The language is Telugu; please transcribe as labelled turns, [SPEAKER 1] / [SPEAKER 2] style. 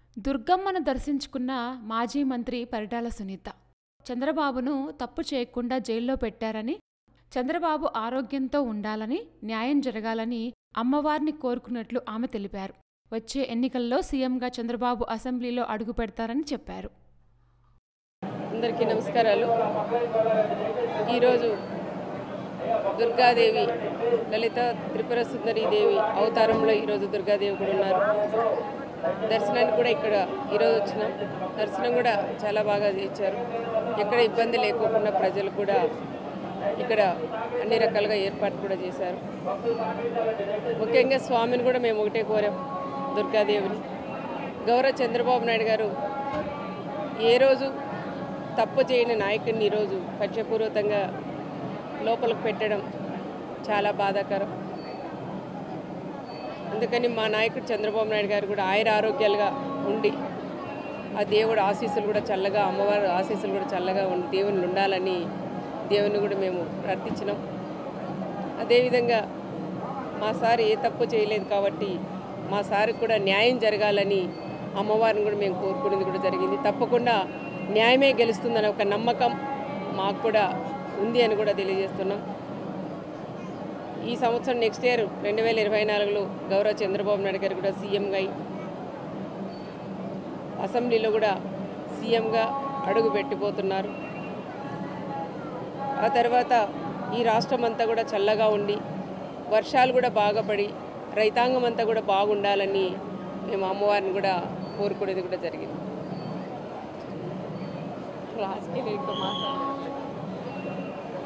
[SPEAKER 1] దుర్గమ్మను దర్శించుకున్న మాజీ మంత్రి పరిటాల సునీత చంద్రబాబును తప్పు చేయకుండా జైల్లో పెట్టారని చంద్రబాబు ఆరోగ్యంతో ఉండాలని న్యాయం జరగాలని అమ్మవారిని కోరుకున్నట్లు ఆమె తెలిపారు వచ్చే ఎన్నికల్లో సీఎంగా చంద్రబాబు అసెంబ్లీలో అడుగు పెడతారని చెప్పారు
[SPEAKER 2] అందరికీ నమస్కారాలు ఈరోజు దుర్గాదేవి లలిత త్రిపుర సుందరి దేవి అవతారంలో ఈరోజు దుర్గాదేవి కూడా ఉన్నారు దర్శనానికి కూడా ఇక్కడ ఈరోజు వచ్చినాం దర్శనం కూడా చాలా బాగా చేశారు ఎక్కడ ఇబ్బంది లేకోకుండా ప్రజలు కూడా ఇక్కడ అన్ని రకాలుగా ఏర్పాటు కూడా చేశారు ముఖ్యంగా స్వామిని కూడా మేము ఒకటే కోరాం దుర్గాదేవిని గౌరవ చంద్రబాబు నాయుడు గారు ఏ రోజు తప్పు చేయని నాయకుడిని ఈరోజు కక్షపూర్వకంగా లోపలికి పెట్టడం చాలా బాధాకరం అందుకని మా నాయకుడు చంద్రబాబు నాయుడు గారు కూడా ఆయుర ఆరోగ్యాలుగా ఉండి ఆ దేవుడు ఆశీస్సులు కూడా చల్లగా అమ్మవారి ఆశీస్సులు కూడా చల్లగా ఉండి దేవుని ఉండాలని దేవుని కూడా మేము ప్రార్థించినాం అదేవిధంగా మా సార్ ఏ తప్పు చేయలేదు కాబట్టి మా సార్కి కూడా న్యాయం జరగాలని అమ్మవారిని కూడా మేము కోరుకునేది కూడా జరిగింది తప్పకుండా న్యాయమే గెలుస్తుందని ఒక నమ్మకం మాకు కూడా ఉంది అని కూడా తెలియజేస్తున్నాం ఈ సంవత్సరం నెక్స్ట్ ఇయర్ రెండు వేల ఇరవై నాలుగులో గౌరవ చంద్రబాబు నాయుడు గారు కూడా సీఎంగా అయి అసెంబ్లీలో కూడా సీఎంగా అడుగు పెట్టిపోతున్నారు ఆ తర్వాత ఈ రాష్ట్రం అంతా కూడా చల్లగా ఉండి వర్షాలు కూడా బాగా పడి రైతాంగం అంతా కూడా బాగుండాలని మేము అమ్మవారిని కూడా కోరుకునేది కూడా జరిగింది లాస్ట్కి నేను ఇంకా మాట్లాడను.